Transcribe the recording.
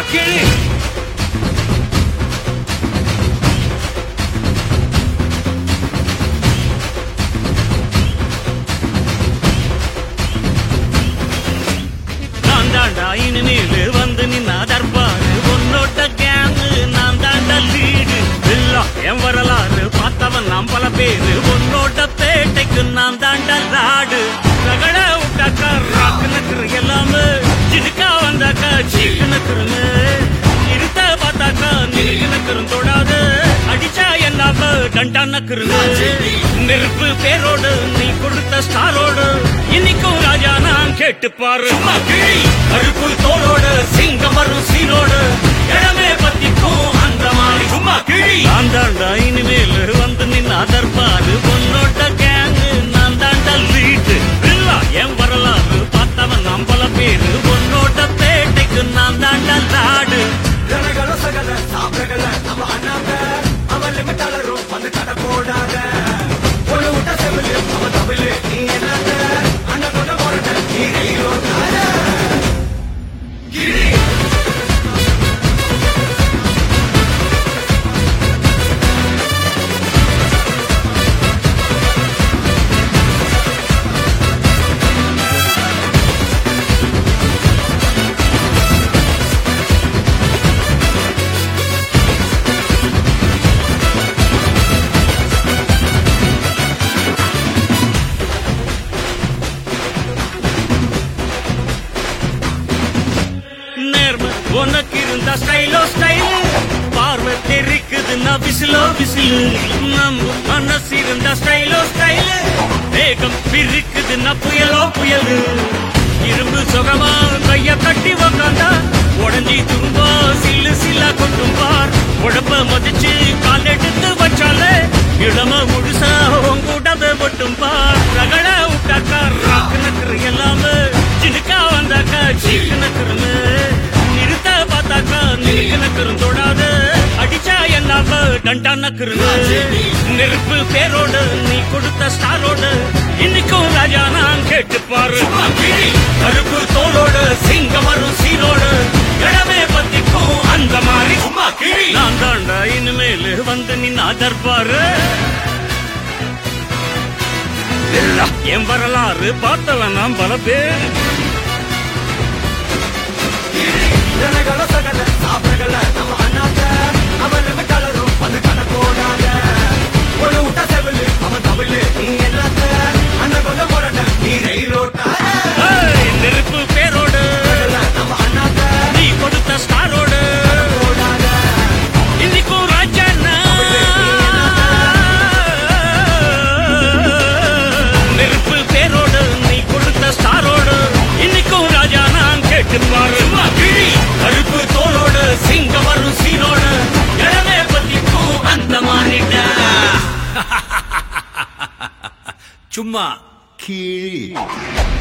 கிழி நான் தாண்டா இனிமேலு வந்து நின்னா தர்பாரு உன்னோட்ட கேங்கு நான் தாண்டா லீடு இல்லா என் வரலாறு பார்த்தவன் நாம் பல பேரு உன்னோட்ட பேட்டைக்கு நான் தாண்டா லாடு ரகட விட்டாக்கா ராக்கு நக்கரு எல்லாமே சிடுக்கா வந்தாக்கா சீக்கு நக்கருங்க இருத்த பார்த்தாக்கா நிறுக்கு நக்கரும் தொடாது அடிச்சா என்னாம டண்டா நக்கருங்க நெருப்பு பேரோடு நீ கொடுத்த ஸ்டாரோடு இன்னைக்கும் ராஜா நான் கேட்டு பாரு கருப்பு தோளோடு சிங்கம் வரும் சீரோடு இடமே பத்திக்கும் அந்த மாதிரி சும்மா கிழி நான் தாண்டா இனிமேல் வந்து நின்னா தர்பாரு பொன்னோட்ட கேங்கு நான் தாண்டா லீட்டு இல்ல என் வரலாறு பார்த்தவன் நாம் பல பேரு பொன்னோட்ட பேட்டைக்கு நான் தாண்டா லாடு ஜனகள சகல சாப்பிடல நம்ம அண்ணாங்க அவன் லிமிட் அலரும் வந்து கடை போடாத ஒண்ணு விட்ட செவிலு அவன் தமிழு நீ என்னங்க அண்ணன் கொண்ட போறத நீ ரயிலோ கிரி நேர்ம உனக்கு இருந்த ஸ்டைலோ ஸ்டைல் பார்வை தெரிக்குதுன்னா விசிலோ விசிலு நம்ம மனசு இருந்த ஸ்டைலோ ஸ்டைல் வேகம் பிரிக்குதுன்னா புயலோ புயலு இரும்பு சுகமா கைய கட்டி உக்காந்தா உடஞ்சி தும்பா சில்லு சில்லா கொட்டும் பார் உடம்ப மதிச்சு கால் எடுத்து வச்சாலே இளம முழுசா உங்கூட்டத மட்டும் பார் ரகட விட்டாக்கா ராக்கு நக்கரு எல்லாமே சினுக்கா வந்தாக்கா சீக்கு நக்கருன்னு நிறுத்த பார்த்தாக்கா நிறுக்கு நக்கரும் தொடாது அடிச்சா என்னாம டண்டா நக்கருன்னு நெருப்பு பேரோடு நீ கொடுத்த ஸ்டாரோடு இன்னைக்கும் ராஜா நான் கேட்டு பாரு கருப்பு தோளோடு சிங்கம் வரும் சீரோடு இடமே பத்திக்கும் அந்த மாதிரி சும்மா கிழி நான் தாண்டா இனிமேல் வந்து நின்னா தர்பாரு இல்ல, என் வரலாறு பார்த்தவன் நான் பல பேர் ஜனகள சகல சாப்பிடல நம்ம அண்ணாங்க அவன் லிமிட் அலரும் வந்து கடை போடாத ஒண்ணு விட்ட செவிலு அவன் தமிழு நீ என்னங்க அண்ணன் கொண்ட போறத நீ ரயிலோட்டா ஏய், நெருப்பு பேரோடு நம்ம அண்ணாங்க நீ கொடுத்த ஸ்டாரோடு போடாத இன்னைக்கும் ராஜா நெருப்பு பேரோடு நீ கொடுத்த ஸ்டாரோடு இன்னைக்கும் ராஜா நான் கேட்டு பாரு கிழி கருப்பு தோளோடு சிங்கம் வரும் சீனோடு இடமே பத்திக்கும் அந்த மாறிட்ட சும்மா கீழ்